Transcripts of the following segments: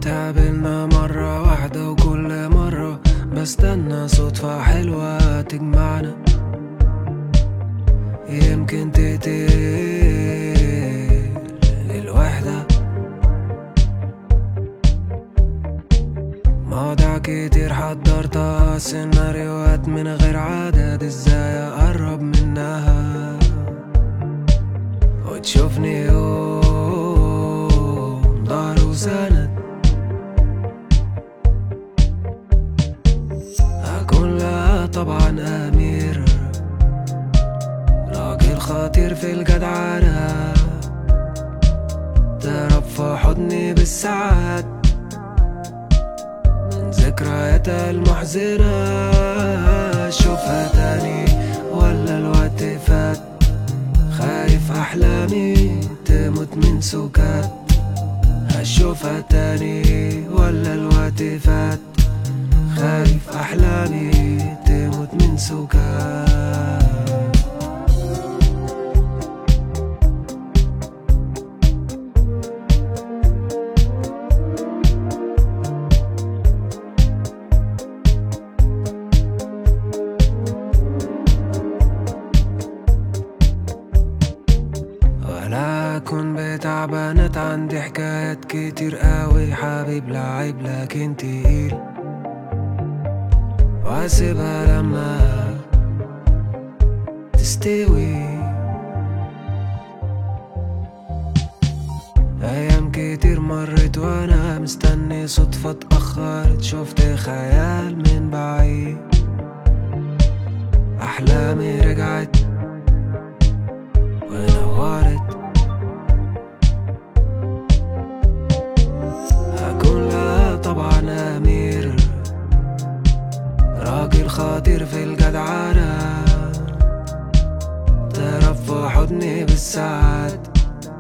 اتقابلنا مرة واحدة وكل مرة بستنى صدفة حلوة تجمعنا يمكن تقتل الوحدة مواضيع كتير حضرتها سيناريوهات من غير عدد ازاي اقرب منها وتشوفني يوم ضهر وسند أكون لها طبعا أمير راجل خطير في الجدعنة تهرب في حضني بالساعات من ذكرياتها المحزنة أشوفها تاني ولا الوقت فات خايف أحلامي تموت من سكات أشوفها تاني ولا الوقت فات خايف أحلامي تموت من سكات ولا أكون بتاع بنات عندي حكايات كتير قوي حبيب لعيب لكن تقيل واسيبها لما تستوي أيام كتير مرت وأنا مستني صدفة اتأخرت شفت خيال من بعيد أحلامي رجعت ونورت هكون لها طبعا أمير راجل خطير في الجدعنة تهرب في حضني بالساعات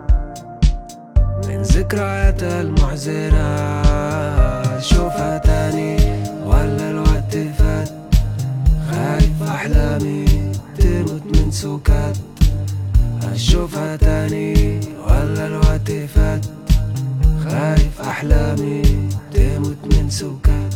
من ذكرياتها المحزنة أشوفها تاني ولا الوقت فات خايف أحلامي تموت من سكات أشوفها تاني ولا الوقت فات خايف أحلامي تموت من سكات